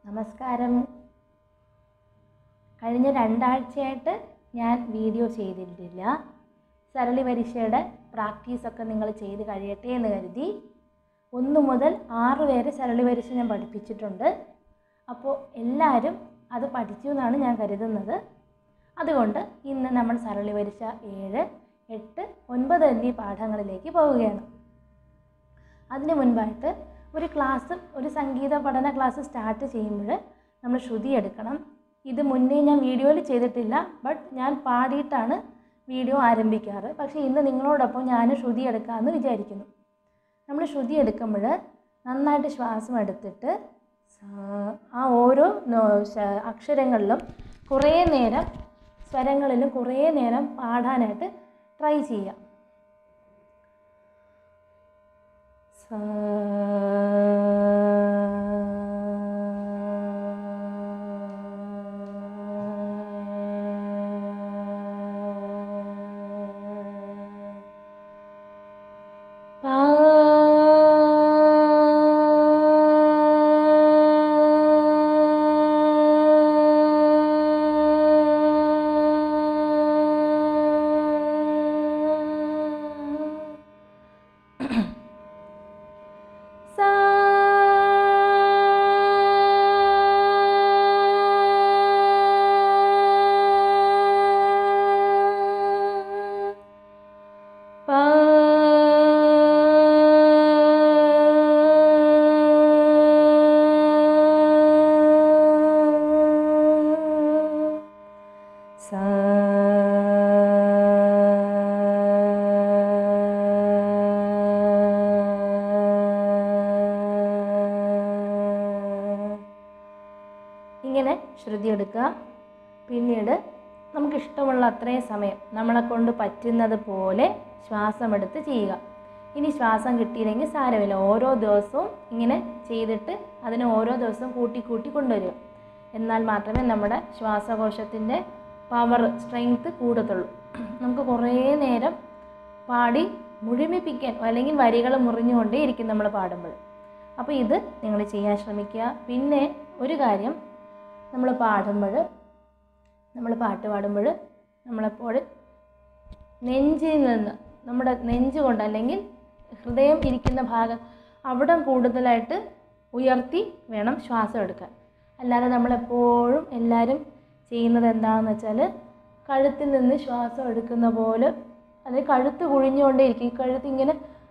നമസ്കാരം കഴിഞ്ഞ രണ്ടാഴ്ചയായിട്ട് ഞാൻ വീഡിയോ ചെയ്തിട്ടില്ല സരളി പരീക്ഷയുടെ പ്രാക്ടീസൊക്കെ നിങ്ങൾ ചെയ്ത് കഴിയട്ടെ എന്ന് കരുതി ഒന്ന് മുതൽ ആറ് വരെ സരളി പരീക്ഷ ഞാൻ പഠിപ്പിച്ചിട്ടുണ്ട് അപ്പോൾ എല്ലാവരും അത് പഠിച്ചു എന്നാണ് ഞാൻ കരുതുന്നത് അതുകൊണ്ട് ഇന്ന് നമ്മൾ സരളി പരീക്ഷ ഏഴ് എട്ട് ഒൻപത് എന്നീ പാഠങ്ങളിലേക്ക് പോവുകയാണ് അതിന് മുൻപായിട്ട് ഒരു ക്ലാസ് ഒരു സംഗീത പഠന ക്ലാസ് സ്റ്റാർട്ട് ചെയ്യുമ്പോൾ നമ്മൾ ശ്രുതി എടുക്കണം ഇത് മുന്നേ ഞാൻ വീഡിയോയിൽ ചെയ്തിട്ടില്ല ബട്ട് ഞാൻ പാടിയിട്ടാണ് വീഡിയോ ആരംഭിക്കാറ് പക്ഷേ ഇന്ന് നിങ്ങളോടൊപ്പം ഞാൻ ശ്രുതി എടുക്കാമെന്ന് വിചാരിക്കുന്നു നമ്മൾ ശ്രുതി എടുക്കുമ്പോൾ നന്നായിട്ട് ശ്വാസം എടുത്തിട്ട് സാ- ആ ഓരോ നോ- ശ- അക്ഷരങ്ങളിലും കുറേ നേരം സ്വരങ്ങളിലും കുറേ നേരം പാടാനായിട്ട് ട്രൈ ചെയ്യാം സാ പാ സാ പാ സാ ഇങ്ങനെ ശ്രുതി എടുക്കുക പിന്നീട് നമുക്ക് ഇഷ്ടമുള്ള അത്രയും സമയം നമ്മളെ കൊണ്ട് പറ്റുന്നത് പോലെ ശ്വാസമെടുത്ത് ചെയ്യുക ഇനി ശ്വാസം കിട്ടിയില്ലെങ്കിൽ സാരമില്ല ഓരോ ദിവസവും ഇങ്ങനെ ചെയ്തിട്ട് അതിനെ ഓരോ ദിവസവും കൂട്ടി കൂട്ടി കൊണ്ടുവരിക എന്നാൽ മാത്രമേ നമ്മുടെ ശ്വാസകോശത്തിൻ്റെ പവർ സ്ട്രെങ്ത് കൂടത്തുള്ളൂ നമുക്ക് കുറേ നേരം പാടി മുഴുമിപ്പിക്കാൻ അല്ലെങ്കിൽ വരികൾ മുറിഞ്ഞുകൊണ്ടേ ഇരിക്കും നമ്മൾ പാടുമ്പോൾ അപ്പോൾ ഇത് നിങ്ങൾ ചെയ്യാൻ ശ്രമിക്കുക പിന്നെ ഒരു കാര്യം നമ്മൾ പാടുമ്പോൾ നമ്മൾ പാട്ട് പാടുമ്പോൾ നമ്മളെപ്പോഴും നെഞ്ചിൽ നിന്ന് നമ്മുടെ നെഞ്ച് കൊണ്ട് അല്ലെങ്കിൽ ഹൃദയം ഇരിക്കുന്ന ഭാഗം അവിടെ കൂടുതലായിട്ട് ഉയർത്തി വേണം ശ്വാസം എടുക്കാൻ അല്ലാതെ നമ്മളെപ്പോഴും എല്ലാവരും ചെയ്യുന്നത് എന്താണെന്ന് വെച്ചാൽ കഴുത്തിൽ നിന്ന് ശ്വാസം എടുക്കുന്ന പോലെ അത് കഴുത്ത് കുഴിഞ്ഞുകൊണ്ടേ ഇരിക്കും ഈ കഴുത്ത് ഇങ്ങനെ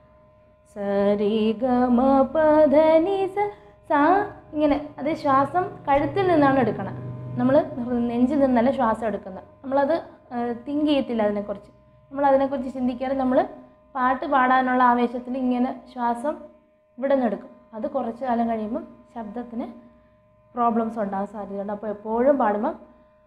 സരി ഗമ പധനി സ സാ ഇങ്ങനെ അത് ശ്വാസം കഴുത്തിൽ നിന്നാണ് എടുക്കണം നമ്മൾ നെഞ്ചിൽ നിന്നല്ല ശ്വാസം എടുക്കുന്നത് നമ്മളത് തിങ്ക് ചെയ്യത്തില്ല അതിനെക്കുറിച്ച് നമ്മൾ അതിനെക്കുറിച്ച് ചിന്തിക്കാതെ നമ്മൾ പാട്ട് പാടാനുള്ള ആവേശത്തിൽ ഇങ്ങനെ ശ്വാസം ഇവിടെ നിന്ന് എടുക്കും അത് കുറച്ച് കാലം കഴിയുമ്പം ശബ്ദത്തിന് പ്രോബ്ലംസ് ഉണ്ടാകാൻ സാധ്യതയുണ്ട് അപ്പോൾ എപ്പോഴും പാടുമ്പം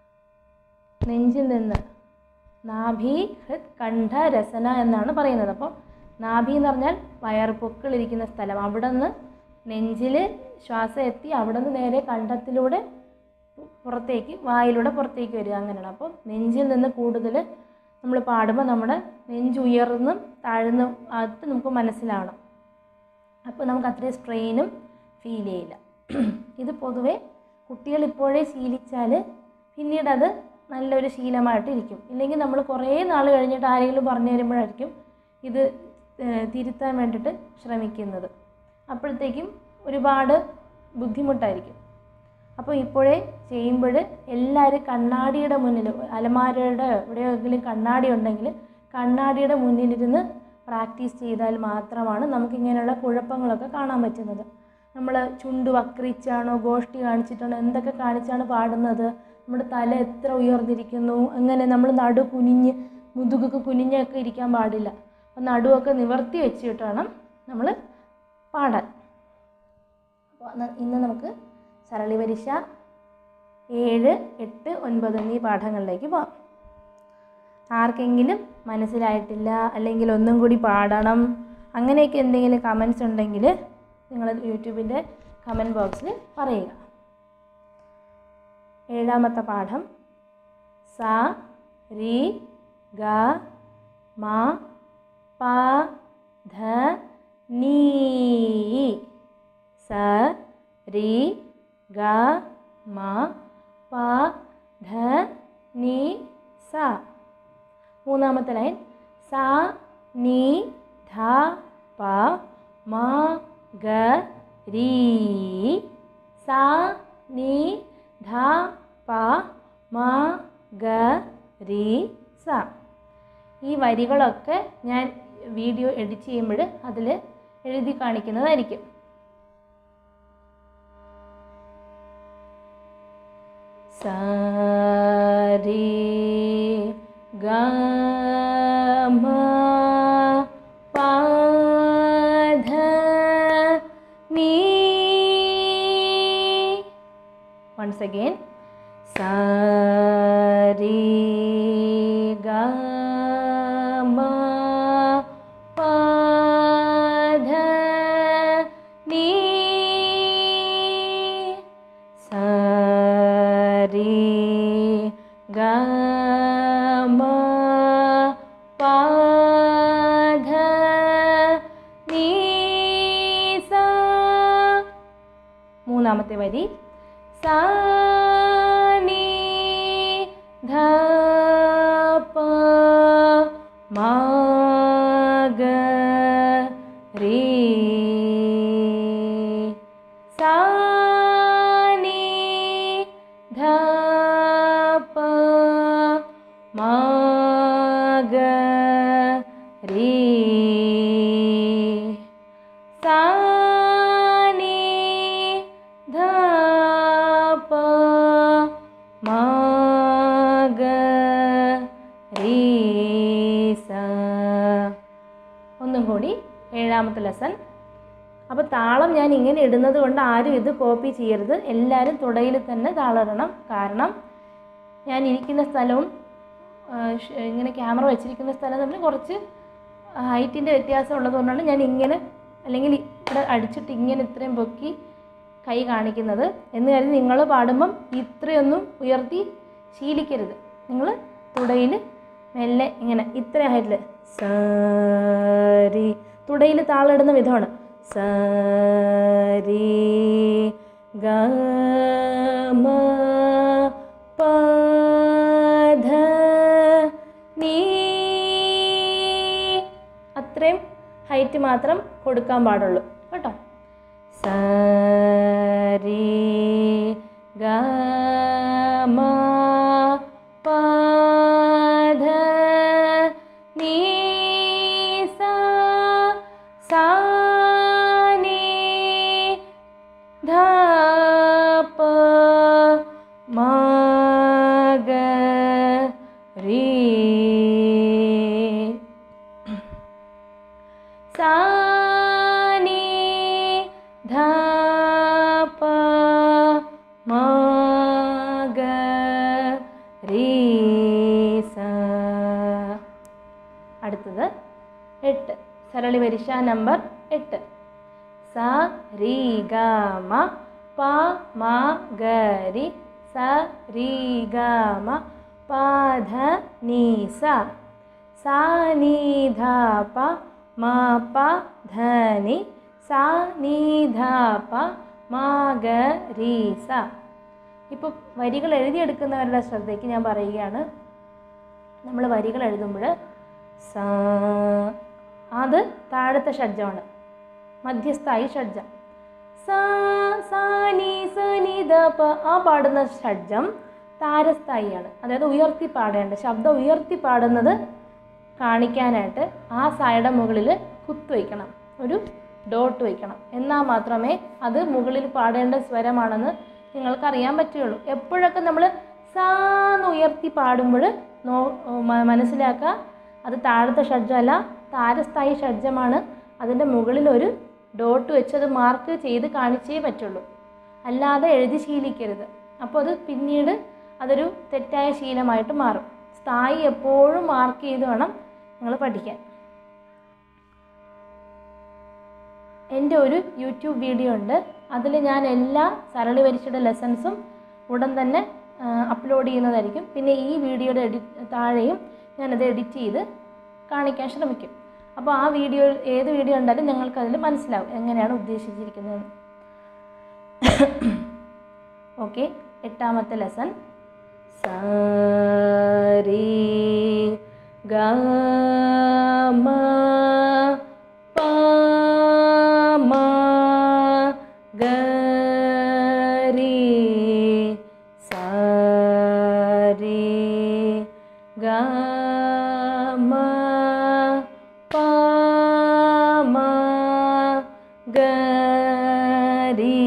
നെഞ്ചിൽ നിന്ന് നാഭി ഹൃത് കണ്ഠ രസന എന്നാണ് പറയുന്നത് അപ്പോൾ നാഭി എന്ന് പറഞ്ഞാൽ വയർ പൊക്കിളിരിക്കുന്ന സ്ഥലം അവിടെ നിന്ന് നെഞ്ചിൽ ശ്വാസം എത്തി അവിടെ നിന്ന് നേരെ കണ്ഠത്തിലൂടെ പുറത്തേക്ക് വായിലൂടെ പുറത്തേക്ക് വരിക അങ്ങനെയാണ് അപ്പോൾ നെഞ്ചിൽ നിന്ന് കൂടുതൽ നമ്മൾ പാടുമ്പോൾ നമ്മുടെ നെഞ്ച് ഉയർന്നും താഴ്ന്നും അത് നമുക്ക് മനസ്സിലാവണം അപ്പോൾ നമുക്ക് അത്രയും സ്ട്രെയിനും ഫീൽ ചെയ്യില്ല ഇത് പൊതുവേ കുട്ടികൾ ഇപ്പോഴേ ശീലിച്ചാൽ പിന്നീട് അത് നല്ലൊരു ശീലമായിട്ട് ഇരിക്കും ഇല്ലെങ്കിൽ നമ്മൾ കുറേ നാൾ കഴിഞ്ഞിട്ട് ആരെങ്കിലും പറഞ്ഞു തരുമ്പോഴായിരിക്കും ഇത് ഏഹ്, തിരുത്താൻ വേണ്ടിയിട്ട് ശ്രമിക്കുന്നത് അപ്പോഴത്തേക്കും ഒരുപാട് ബുദ്ധിമുട്ടായിരിക്കും അപ്പോൾ ഇപ്പോഴേ ചെയ്യുമ്പോൾ എല്ലാവരും കണ്ണാടിയുടെ മുന്നിൽ അലമാരയുടെ എവിടെയെങ്കിലും കണ്ണാടി ഉണ്ടെങ്കിൽ കണ്ണാടിയുടെ മുന്നിലിരുന്ന് പ്രാക്ടീസ് ചെയ്താൽ മാത്രമാണ് നമുക്കിങ്ങനെയുള്ള കുഴപ്പങ്ങളൊക്കെ കാണാൻ പറ്റുന്നത് നമ്മൾ ചുണ്ട് വക്രിച്ചാണോ ഗോഷ്ടി കാണിച്ചിട്ടാണോ എന്തൊക്കെ കാണിച്ചാണ് പാടുന്നത് നമ്മുടെ തല എത്ര ഉയർന്നിരിക്കുന്നു അങ്ങനെ നമ്മൾ നടു കുനിഞ്ഞ് മുതുകൊക്കെ കുനിഞ്ഞൊക്കെ ഇരിക്കാൻ പാടില്ല അപ്പം നടുവൊക്കെ നിവർത്തി വെച്ചിട്ട് വേണം നമ്മൾ പാടാൻ അപ്പോൾ അന്ന് ഇന്ന് നമുക്ക് സരളി പരീക്ഷ ഏഴ് എട്ട് ഒൻപത് എന്നീ പാഠങ്ങളിലേക്ക് പോകാം ആർക്കെങ്കിലും മനസ്സിലായിട്ടില്ല അല്ലെങ്കിൽ ഒന്നും കൂടി പാടണം അങ്ങനെയൊക്കെ എന്തെങ്കിലും കമൻസ് ഉണ്ടെങ്കിൽ നിങ്ങൾ യൂട്യൂബിൻ്റെ കമൻറ്റ് ബോക്സിൽ പറയുക ഏഴാമത്തെ പാഠം സ രി ഗ മ പ ധ നീ സ രി ഗ മ പ ധ നി സ മൂന്നാമത്തെ ലൈൻ സ നി ധ പ മ ഗ രീ സ നി ധ പ മ ഗ രീ സ ഈ വരികളൊക്കെ ഞാൻ വീഡിയോ എഡിറ്റ് ചെയ്യുമ്പോൾ അതിൽ എഴുതി കാണിക്കുന്നതായിരിക്കും സാരി ഗമ പാധ നീ once again സാരി ഗമ പാധ നീ സാരി ഗമ പാധ നീ സ മൂന്നാമത്തെ വരി സാ നീ ധ പ മ ഗ രീ സാ നീ ധ പ മ ഗ രീ സാ നീ ധ പ മ ഗ രീ സ ഒന്നും കൂടി ഏഴാമത്തെ ലെസൺ അപ്പോൾ താളം ഞാൻ ഇങ്ങനെ ഇടുന്നത് കൊണ്ട് ആരും ഇത് കോപ്പി ചെയ്യരുത് എല്ലാവരും തുടയിൽ തന്നെ താളം ഇടണം കാരണം ഞാൻ ഇരിക്കുന്ന സ്ഥലവും ആ, ഷ്- ഇങ്ങനെ ക്യാമറ വെച്ചിരിക്കുന്ന സ്ഥലം തമ്മിൽ കുറച്ച് ഹൈറ്റിൻ്റെ വ്യത്യാസം ഉള്ളതുകൊണ്ടാണ് ഞാൻ ഇങ്ങനെ അല്ലെങ്കിൽ ഇവിടെ അടിച്ചിട്ട് ഇങ്ങനെ ഇത്രയും പൊക്കി കൈ കാണിക്കുന്നത് എന്ന് കരുതി നിങ്ങൾ പാടുമ്പം ഇത്രയൊന്നും ഉയർത്തി ശീലിക്കരുത് നിങ്ങൾ തുടയിൽ മെല്ലെ ഇങ്ങനെ ഇത്ര ഹൈറ്റിൽ സരി തുടയിൽ താളിടുന്ന വിധമാണ് സരി ഗമ പധ നീ അത്രയും ഹൈറ്റ് മാത്രം കൊടുക്കാൻ പാടുള്ളൂ കേട്ടോ സരി ഗമ പധ നീ സ സാ നീ ധ പ മ ഗ രീ സാ നീ ധ പ മ ഗ രീ സ അടുത്തത് എട്ട് സരളി വരിശ നമ്പർ എട്ട് സ രി ഗ മ പ മ ഗ രി സ രി ഗ മ പ ധ നീ സ സാ നീ ധ പ മ പ ധ നി സാ നീ ധ പ മ ഗ രി സ ഇപ്പോൾ വരികൾ എഴുതിയെടുക്കുന്നവരുടെ ശ്രദ്ധയ്ക്ക് ഞാൻ പറയുകയാണ് നമ്മൾ വരികൾ എഴുതുമ്പോൾ സാ അത് താഴത്തെ ഷഡ്ജമാണ് മധ്യസ്ഥായി ഷഡ്ജം സാ സാ നീ സ നീ ദ പ ആ പാടുന്ന ഷഡ്ജം താരസ്ഥായിയാണ് അതായത് ഉയർത്തി പാടേണ്ട ശബ്ദം ഉയർത്തി പാടുന്നത് കാണിക്കാനായിട്ട് ആ സായുടെ മുകളിൽ കുത്ത് വയ്ക്കണം ഒരു ഡോട്ട് വയ്ക്കണം എന്നാൽ മാത്രമേ അത് മുകളിൽ പാടേണ്ട സ്വരമാണെന്ന് നിങ്ങൾക്കറിയാൻ പറ്റുകയുള്ളൂ എപ്പോഴൊക്കെ നമ്മൾ സാന്ന് ഉയർത്തി പാടുമ്പോൾ നോ മ- മനസ്സിലാക്കുക അത് താഴത്തെ ഷഡ്ജമല്ല താരസ്ഥായി ഷഡ്ജമാണ് അതിൻ്റെ മുകളിൽ ഒരു ഡോട്ട് വെച്ച് അത് മാർക്ക് ചെയ്ത് കാണിച്ചേ പറ്റുള്ളൂ അല്ലാതെ എഴുതി ശീലിക്കരുത് അപ്പോൾ അത് പിന്നീട് അതൊരു തെറ്റായ ശീലമായിട്ട് മാറും സ്ഥായി എപ്പോഴും മാർക്ക് ചെയ്ത് വേണം നിങ്ങൾ പഠിക്കാൻ എൻ്റെ ഒരു യൂട്യൂബ് വീഡിയോ ഉണ്ട് അതിൽ ഞാൻ എല്ലാ സരളി വരിച്ചയുടെ ലെസൺസും ഉടൻ തന്നെ അപ്ലോഡ് ചെയ്യുന്നതായിരിക്കും പിന്നെ ഈ വീഡിയോയുടെ എഡി താഴെയും ഞാനത് എഡിറ്റ് ചെയ്ത് കാണിക്കാൻ ശ്രമിക്കും അപ്പോൾ ആ വീഡിയോ ഏത് വീഡിയോ ഉണ്ടാലും ഞങ്ങൾക്ക് അതിൽ മനസ്സിലാവും എങ്ങനെയാണ് ഉദ്ദേശിച്ചിരിക്കുന്നതെന്ന് ഓക്കെ എട്ടാമത്തെ ലെസൺ സരി ഗ മ പ മ ഗ രി സരി ഗ മ പ മ ഗ രി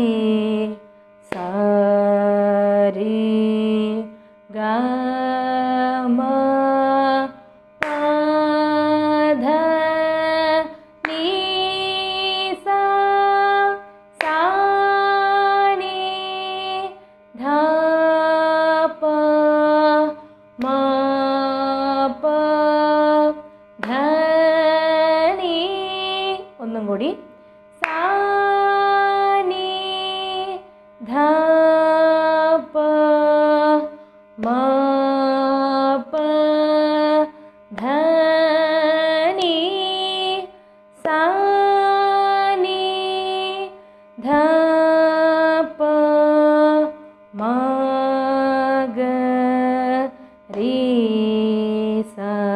സരി ഗ മ പ ധ നീ സ സാ നീ ധ പ മ പ ധ നീ ഒന്നും കൂടി സാ നീ ധ പ മ പ ധ നീ സാ നീ ധ പ മ ഗ രീ സ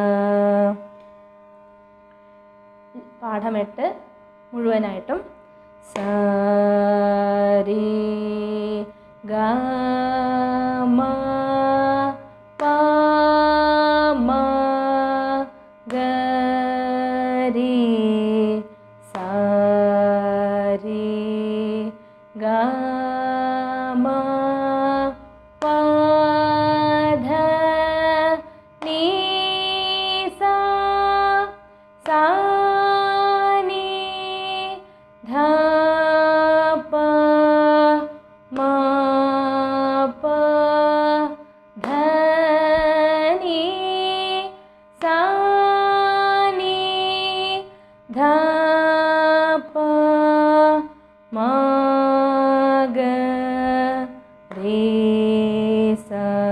പാഠം എട്ട് മുഴുവനായിട്ടും സരി ഗ മ പ മ ഗ രി സരി ഗ മ പ ധ നീ സ സാ നീ ധ പ മ പ ധ നീ സാ നീ ധ പ മ ഗ രി സ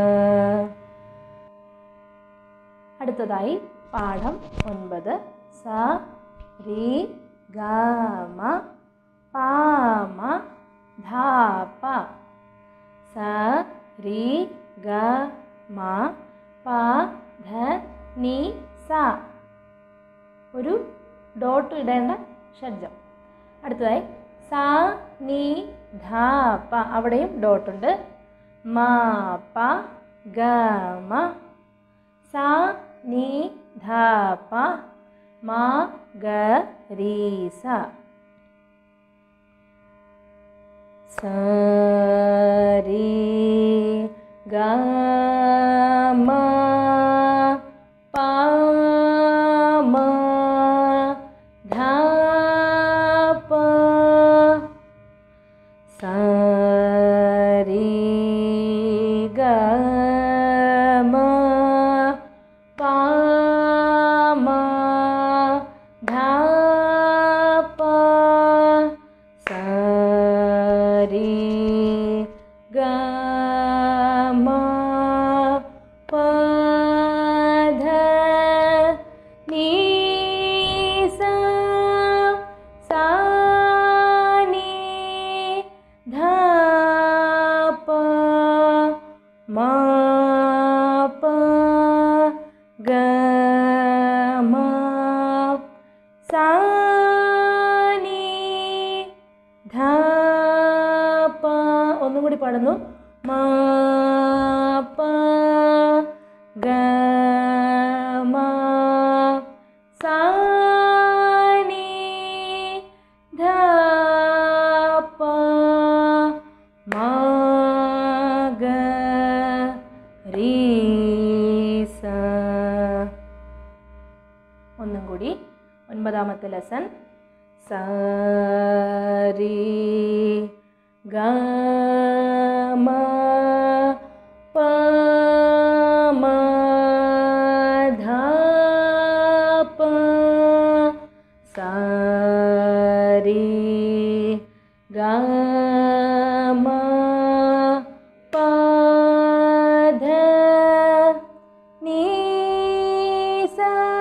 അടുത്തതായി പാഠം ഒൻപത് സ രി ഗ മ പ മ ധ പ സ രി ഗ മ പ ധ നി സ ഒരു ഡോട്ട് ഇടേണ്ട ഷഡ്ജം അടുത്തതായി സ നി ധ പ അവിടെയും ഡോട്ടുണ്ട് മ പ ഗ മ സ നി ധ പ മ ഗ രി സ സ രി ഗ മ പ മ ധ പ സ രി ഗ മ പ മ ധ പ സ രി ഗ മ പ ധ നീ സ സാ നീ ധ പ മ പ ഗ മ സാ നീ ധ പ ഒന്നും കൂടി പാടുന്നു മ പ ഗ മ സാ നീ ധ പ മ ഗ രി സ ഒന്നും കൂടി ഒൻപതാമത്തെ ലെസൺ സരി ഗ മ പ മ ധ പ സരി ഗ മ പ ധ നീ സ